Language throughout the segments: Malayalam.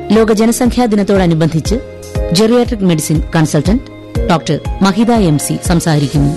ലോക ജനസംഖ്യാ ദിനത്തോടനുബന്ധിച്ച് geriatric medicine consultant doctor Mahitha M C സംസാരിക്കുന്നു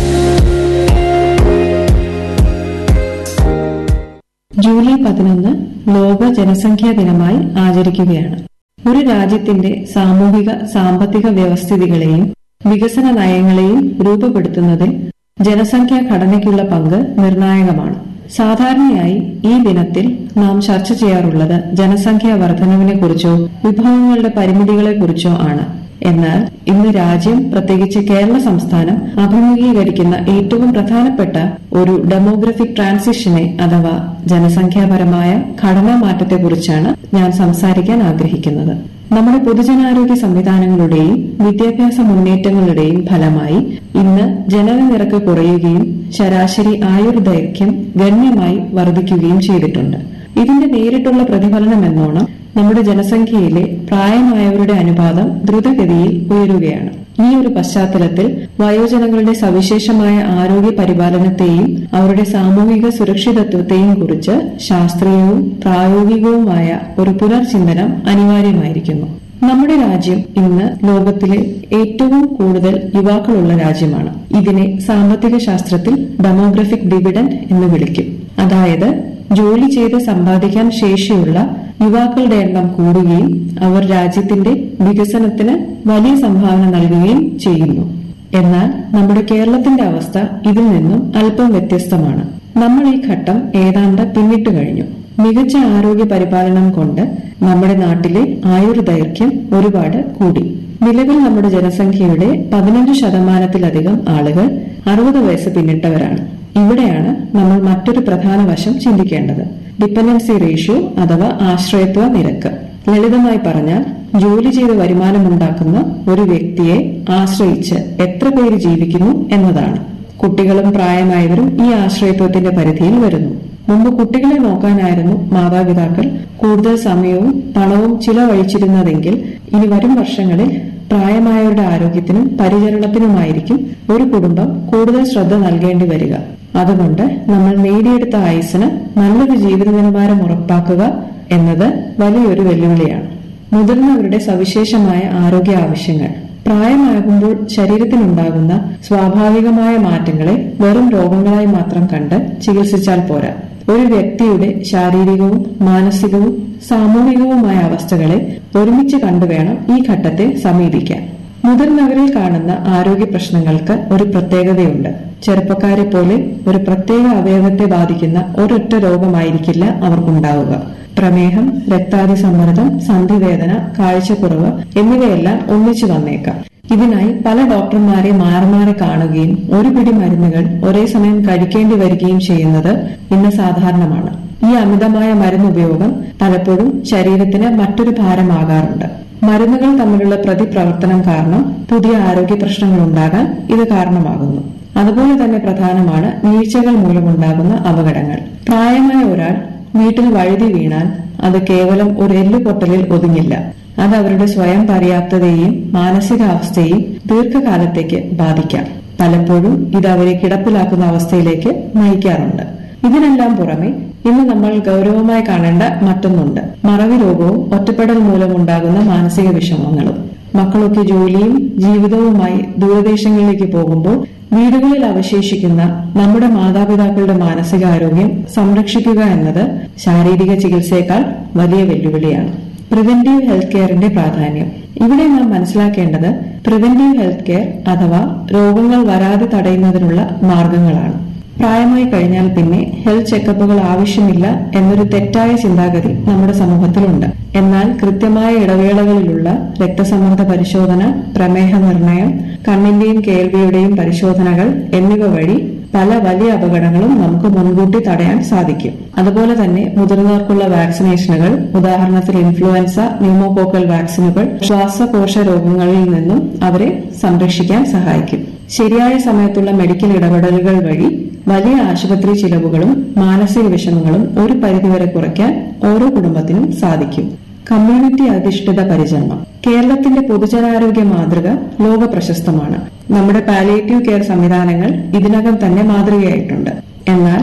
ജൂലൈ പതിനൊന്ന് ലോക ജനസംഖ്യാ ദിനമായി ആചരിക്കുകയാണ് ഒരു രാജ്യത്തിന്റെ സാമൂഹിക സാമ്പത്തിക വ്യവസ്ഥിതികളെയും വികസന നയങ്ങളെയും രൂപപ്പെടുത്തുന്നതിൽ ജനസംഖ്യാ ഘടനയ്ക്കുള്ള പങ്ക് നിർണായകമാണ് സാധാരണയായി ഈ ദിനത്തിൽ നാം ചർച്ച ചെയ്യാറുള്ളത് ജനസംഖ്യാ വർധനവിനെക്കുറിച്ചോ വിഭവങ്ങളുടെ പരിമിതികളെക്കുറിച്ചോ ആണ് എന്നാൽ ഇന്ന് രാജ്യം പ്രത്യേകിച്ച് കേരള സംസ്ഥാനം അഭിമുഖീകരിക്കുന്ന ഏറ്റവും പ്രധാനപ്പെട്ട ഒരു ഡെമോഗ്രഫിക് ട്രാൻസിഷനെ അഥവാ ജനസംഖ്യാപരമായ ഘടനാ മാറ്റത്തെക്കുറിച്ചാണ് ഞാൻ സംസാരിക്കാൻ ആഗ്രഹിക്കുന്നത് നമ്മുടെ പൊതുജനാരോഗ്യ സംവിധാനങ്ങളുടെയും വിദ്യാഭ്യാസ മുന്നേറ്റങ്ങളുടെയും ഫലമായി ഇന്ന് ജനനനിരക്ക് കുറയുകയും ശരാശരി ആയുർദൈർഘ്യം ഗണ്യമായി വർദ്ധിക്കുകയും ചെയ്തിട്ടുണ്ട് ഇതിന്റെ നേരിട്ടുള്ള പ്രതിഫലനം എന്നോണം നമ്മുടെ ജനസംഖ്യയിലെ പ്രായമായവരുടെ അനുപാതം ദ്രുതഗതിയിൽ ഉയരുകയാണ് ഈ ഒരു പശ്ചാത്തലത്തിൽ വയോജനങ്ങളുടെ സവിശേഷമായ ആരോഗ്യ പരിപാലനത്തെയും അവരുടെ സാമൂഹിക സുരക്ഷിതത്വത്തെയും കുറിച്ച് ശാസ്ത്രീയവും പ്രായോഗികവുമായ ഒരു പുനർചിന്തനം അനിവാര്യമായിരിക്കുന്നു നമ്മുടെ രാജ്യം ഇന്ന് ലോകത്തിലെ ഏറ്റവും കൂടുതൽ യുവാക്കളുള്ള രാജ്യമാണ് ഇതിനെ സാമ്പത്തിക ശാസ്ത്രത്തിൽ ഡെമോഗ്രഫിക് ഡിവിഡന്റ് എന്ന് വിളിക്കും അതായത് ജോലി ചെയ്ത് സമ്പാദിക്കാൻ ശേഷിയുള്ള യുവാക്കളുടെ എണ്ണം കൂടുകയും അവർ രാജ്യത്തിന്റെ വികസനത്തിന് വലിയ സംഭാവന നൽകുകയും ചെയ്യുന്നു എന്നാൽ നമ്മുടെ കേരളത്തിന്റെ അവസ്ഥ ഇതിൽ നിന്നും അല്പം വ്യത്യസ്തമാണ് നമ്മൾ ഈ ഘട്ടം ഏതാണ്ട് പിന്നിട്ട് കഴിഞ്ഞു മികച്ച ആരോഗ്യ പരിപാലനം കൊണ്ട് നമ്മുടെ നാട്ടിലെ ആയുർദൈർഘ്യം ഒരുപാട് കൂടി നിലവിൽ നമ്മുടെ ജനസംഖ്യയുടെ പതിനഞ്ച് ശതമാനത്തിലധികം ആളുകൾ അറുപത് വയസ്സ് പിന്നിട്ടവരാണ് ഇവിടെയാണ് നമ്മൾ മറ്റൊരു പ്രധാന വശം ചിന്തിക്കേണ്ടത് ഡിപ്പെൻഡൻസി റേഷ്യോ അഥവാ ആശ്രയത്വ നിരക്ക് ലളിതമായി പറഞ്ഞാൽ ജോലി ചെയ്ത് വരുമാനമുണ്ടാക്കുന്ന ഒരു വ്യക്തിയെ ആശ്രയിച്ച് എത്ര പേര് ജീവിക്കുന്നു എന്നതാണ് കുട്ടികളും പ്രായമായവരും ഈ ആശ്രയത്വത്തിന്റെ പരിധിയിൽ വരുന്നു മുമ്പ് കുട്ടികളെ നോക്കാനായിരുന്നു മാതാപിതാക്കൾ കൂടുതൽ സമയവും പണവും ചിലവഴിച്ചിരുന്നതെങ്കിൽ ഇനി വരും വർഷങ്ങളിൽ പ്രായമായവരുടെ ആരോഗ്യത്തിനും പരിചരണത്തിനുമായിരിക്കും ഒരു കുടുംബം കൂടുതൽ ശ്രദ്ധ നൽകേണ്ടി വരിക അതുകൊണ്ട് നമ്മൾ നേടിയെടുത്ത ആയുസ്സിന് നല്ലൊരു ജീവിത നിലവാരം ഉറപ്പാക്കുക എന്നത് വലിയൊരു വെല്ലുവിളിയാണ് മുതിർന്നവരുടെ സവിശേഷമായ ആരോഗ്യ ആവശ്യങ്ങൾ പ്രായമാകുമ്പോൾ ശരീരത്തിനുണ്ടാകുന്ന സ്വാഭാവികമായ മാറ്റങ്ങളെ വെറും രോഗങ്ങളായി മാത്രം കണ്ട് ചികിത്സിച്ചാൽ പോരാ ഒരു വ്യക്തിയുടെ ശാരീരികവും മാനസികവും സാമൂഹികവുമായ അവസ്ഥകളെ ഒരുമിച്ച് കണ്ടുവേണം ഈ ഘട്ടത്തെ സമീപിക്കാൻ മുതിർന്നവരിൽ കാണുന്ന ആരോഗ്യ പ്രശ്നങ്ങൾക്ക് ഒരു പ്രത്യേകതയുണ്ട് ചെറുപ്പക്കാരെ പോലെ ഒരു പ്രത്യേക അവയവത്തെ ബാധിക്കുന്ന ഒരൊറ്റ രോഗമായിരിക്കില്ല അവർക്കുണ്ടാവുക പ്രമേഹം രക്താതിസമ്മർദ്ദം സന്ധിവേദന കാഴ്ചക്കുറവ് എന്നിവയെല്ലാം ഒന്നിച്ചു വന്നേക്കാം ഇതിനായി പല ഡോക്ടർമാരെ മാറി മാറി കാണുകയും ഒരു പിടി മരുന്നുകൾ ഒരേ സമയം കഴിക്കേണ്ടി വരികയും ചെയ്യുന്നത് ഇന്ന് സാധാരണമാണ് ഈ അമിതമായ മരുന്നുപയോഗം പലപ്പോഴും ശരീരത്തിന് മറ്റൊരു ഭാരമാകാറുണ്ട് മരുന്നുകൾ തമ്മിലുള്ള പ്രതിപ്രവർത്തനം കാരണം പുതിയ ആരോഗ്യ പ്രശ്നങ്ങൾ ഉണ്ടാകാൻ ഇത് കാരണമാകുന്നു അതുപോലെ തന്നെ പ്രധാനമാണ് വീഴ്ചകൾ മൂലമുണ്ടാകുന്ന അപകടങ്ങൾ പ്രായമായ ഒരാൾ വീട്ടിൽ വഴുതി വീണാൽ അത് കേവലം ഒരു എല്ലുപൊട്ടലിൽ ഒതുങ്ങില്ല അത് അവരുടെ സ്വയം പര്യാപ്തതയെയും മാനസികാവസ്ഥയെയും ദീർഘകാലത്തേക്ക് ബാധിക്കാം പലപ്പോഴും ഇത് അവരെ കിടപ്പിലാക്കുന്ന അവസ്ഥയിലേക്ക് നയിക്കാറുണ്ട് ഇതിനെല്ലാം പുറമെ ഇന്ന് നമ്മൾ ഗൗരവമായി കാണേണ്ട മറ്റൊന്നുണ്ട് മറവി രോഗവും ഒറ്റപ്പെടൽ മൂലമുണ്ടാകുന്ന മാനസിക വിഷമങ്ങളും മക്കളൊക്കെ ജോലിയും ജീവിതവുമായി ദൂരദേശങ്ങളിലേക്ക് പോകുമ്പോൾ വീടുകളിൽ അവശേഷിക്കുന്ന നമ്മുടെ മാതാപിതാക്കളുടെ മാനസികാരോഗ്യം സംരക്ഷിക്കുക എന്നത് ശാരീരിക ചികിത്സയേക്കാൾ വലിയ വെല്ലുവിളിയാണ് പ്രിവെന്റീവ് ഹെൽത്ത് കെയറിന്റെ പ്രാധാന്യം ഇവിടെ നാം മനസ്സിലാക്കേണ്ടത് പ്രിവെന്റീവ് ഹെൽത്ത് കെയർ അഥവാ രോഗങ്ങൾ വരാതെ തടയുന്നതിനുള്ള മാർഗങ്ങളാണ് പ്രായമായി കഴിഞ്ഞാൽ പിന്നെ ഹെൽത്ത് ചെക്കപ്പുകൾ ആവശ്യമില്ല എന്നൊരു തെറ്റായ ചിന്താഗതി നമ്മുടെ സമൂഹത്തിലുണ്ട് എന്നാൽ കൃത്യമായ ഇടവേളകളിലുള്ള രക്തസമ്മർദ്ദ പരിശോധന പ്രമേഹ നിർണയം കണ്ണിന്റെയും കേൾവിയുടെയും പരിശോധനകൾ എന്നിവ വഴി പല വലിയ അപകടങ്ങളും നമുക്ക് മുൻകൂട്ടി തടയാൻ സാധിക്കും അതുപോലെ തന്നെ മുതിർന്നവർക്കുള്ള വാക്സിനേഷനുകൾ ഉദാഹരണത്തിന് ഇൻഫ്ലുവൻസ ന്യൂമോകോക്കൽ വാക്സിനുകൾ ശ്വാസകോശ രോഗങ്ങളിൽ നിന്നും അവരെ സംരക്ഷിക്കാൻ സഹായിക്കും ശരിയായ സമയത്തുള്ള മെഡിക്കൽ ഇടപെടലുകൾ വഴി വലിയ ആശുപത്രി ചിലവുകളും മാനസിക വിഷമങ്ങളും ഒരു പരിധിവരെ കുറയ്ക്കാൻ ഓരോ കുടുംബത്തിനും സാധിക്കും കമ്മ്യൂണിറ്റി അധിഷ്ഠിത പരിചരണം കേരളത്തിന്റെ പൊതുജനാരോഗ്യ മാതൃക ലോക പ്രശസ്തമാണ് നമ്മുടെ പാലിയേറ്റീവ് കെയർ സംവിധാനങ്ങൾ ഇതിനകം തന്നെ മാതൃകയായിട്ടുണ്ട് എന്നാൽ ഇനി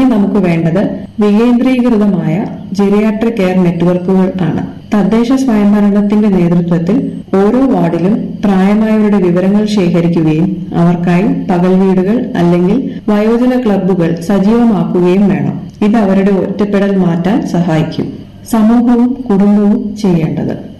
ഇനി നമുക്ക് വേണ്ടത് വികേന്ദ്രീകൃതമായ ജെറിയാട്രിക് കെയർ നെറ്റ്വർക്കുകൾ ആണ് തദ്ദേശ സ്വയംഭരണത്തിന്റെ നേതൃത്വത്തിൽ ഓരോ വാർഡിലും പ്രായമായവരുടെ വിവരങ്ങൾ ശേഖരിക്കുകയും അവർക്കായി പകൽ വീടുകൾ അല്ലെങ്കിൽ വയോജന ക്ലബ്ബുകൾ സജീവമാക്കുകയും വേണം ഇത് അവരുടെ ഒറ്റപ്പെടൽ മാറ്റാൻ സഹായിക്കും സമൂഹവും കുടുംബവും ചെയ്യേണ്ടത്